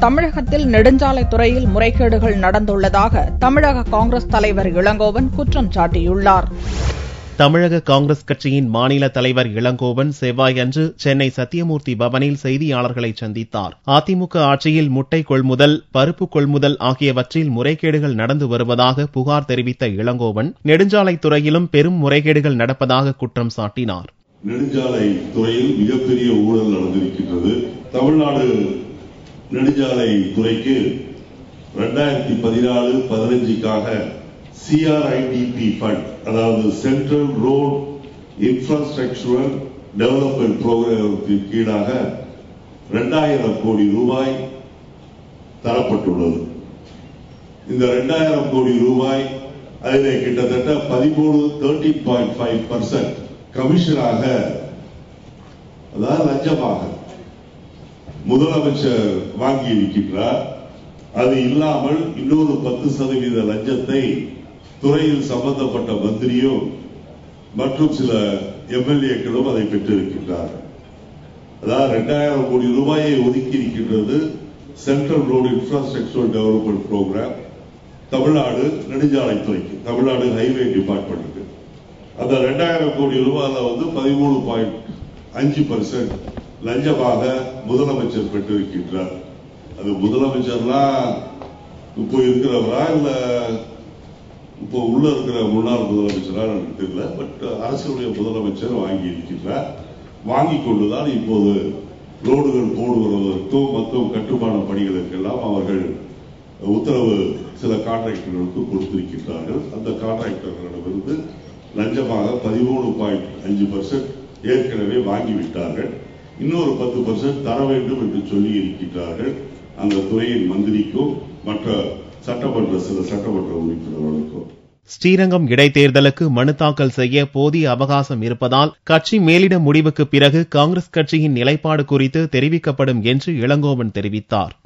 தமிழகத்தில் நெடுஞ்சாலைத் துறையில் முறைகேடுகள் நடந்துள்ளதாக தமிழக காங்கிரஸ் தலைவர் இளங்கோவன் குற்றம் சாட்டியுள்ளார் தமிழக காங்கிரஸ் கட்சியின் மாநில தலைவர் இளங்கோவன் செவ்வாயன்று சென்னை சத்தியமூர்த்தி பவனில் செய்தியாளர்களை சந்தித்தார் அதிமுக ஆட்சியில் முட்டை கொள்முதல் பருப்பு கொள்முதல் ஆகியவற்றில் முறைகேடுகள் நடந்து வருவதாக புகார் தெரிவித்த இளங்கோவன் நெடுஞ்சாலைத் துறையிலும் பெரும் முறைகேடுகள் நடப்பதாக குற்றம் சாட்டினார் நெடுஞ்சாலை துறையில் மிகப்பெரிய ஊழல் நடந்திருக்கின்றது தமிழ்நாடு நெடுஞ்சாலை துறைக்கு ரெண்டாயிரத்தி பதினாலு பதினஞ்சுக்காக சிஆர்ஐடிபி ஃபண்ட் அதாவது சென்ட்ரல் ரோட் இன்ஃப்ராஸ்ட்ரக்சரல் டெவலப்மெண்ட் புரோகிராமத்தின் கீழாக ரெண்டாயிரம் கோடி ரூபாய் தரப்பட்டுள்ளது இந்த ரெண்டாயிரம் கோடி ரூபாய் அதிலே கிட்டத்தட்ட பதிமூணு தேர்ட்டீன் பாயிண்ட் ஃபைவ் பர்சன்ட் கமிஷனாக அதாவது லஞ்சமாக முதலமைச்சர் வாங்கி இருக்கின்றார் அது இல்லாமல் இன்னொரு பத்து சதவீத லஞ்சத்தை துறையில் சம்பந்தப்பட்ட மந்திரியும் மற்றும் சில எம்எல்ஏக்களும் அதை பெற்றிருக்கின்றார்கள் அதாவது இரண்டாயிரம் கோடி ரூபாயை ஒதுக்கி இருக்கின்றது central road infrastructure development program Tamil Nadu நெடுஞ்சாலைத்துறைக்கு தமிழ்நாடு ஹைவே டிபார்ட்மெண்ட்டுக்கு அந்த ரெண்டாயிரம் கோடி ரூபாயில வந்து பதிமூணு பாயிண்ட் அஞ்சு பர்சன்ட் லஞ்சமாக முதலமைச்சர் பெற்றிருக்கின்றார் அது முதலமைச்சர்லாம் இப்போ இருக்கிறவரா இல்ல இப்போ உள்ள இருக்கிற முன்னாள் முதலமைச்சரா எனக்கு தெரியல பட் அரசுடைய முதலமைச்சர் வாங்கி இருக்கின்றார் வாங்கி கொண்டுதான் இப்போது ரோடுகள் போடுவதற்கும் மற்றும் கட்டுமான பணிகளுக்கெல்லாம் அவர்கள் உத்தரவு சில கான்ட்ராக்டர்களுக்கு கொடுத்திருக்கின்றார்கள் அந்த கான்ட்ராக்டர்களிடமிருந்து லஞ்சமாக பதிமூணு பாயிண்ட் அஞ்சு பர்சன்ட் ஏற்கனவே வாங்கிவிட்டார்கள் இன்னொரு பத்து பர்சன்ட் தர வேண்டும் என்று சொல்லி இருக்கின்றார்கள் அந்த துறையின் மந்திரிக்கும் மற்ற சட்டமன்ற சில சட்டமன்ற உறுப்பினர்களுக்கும் ஸ்ரீரங்கம் இடைத்தேர்தலுக்கு மனு தாக்கல் செய்ய போதிய அவகாசம் இருப்பதால் கட்சி மேலிட முடிவுக்கு பிறகு காங்கிரஸ் கட்சியின் நிலைப்பாடு குறித்து தெரிவிக்கப்படும் என்று இளங்கோவன் தெரிவித்தார்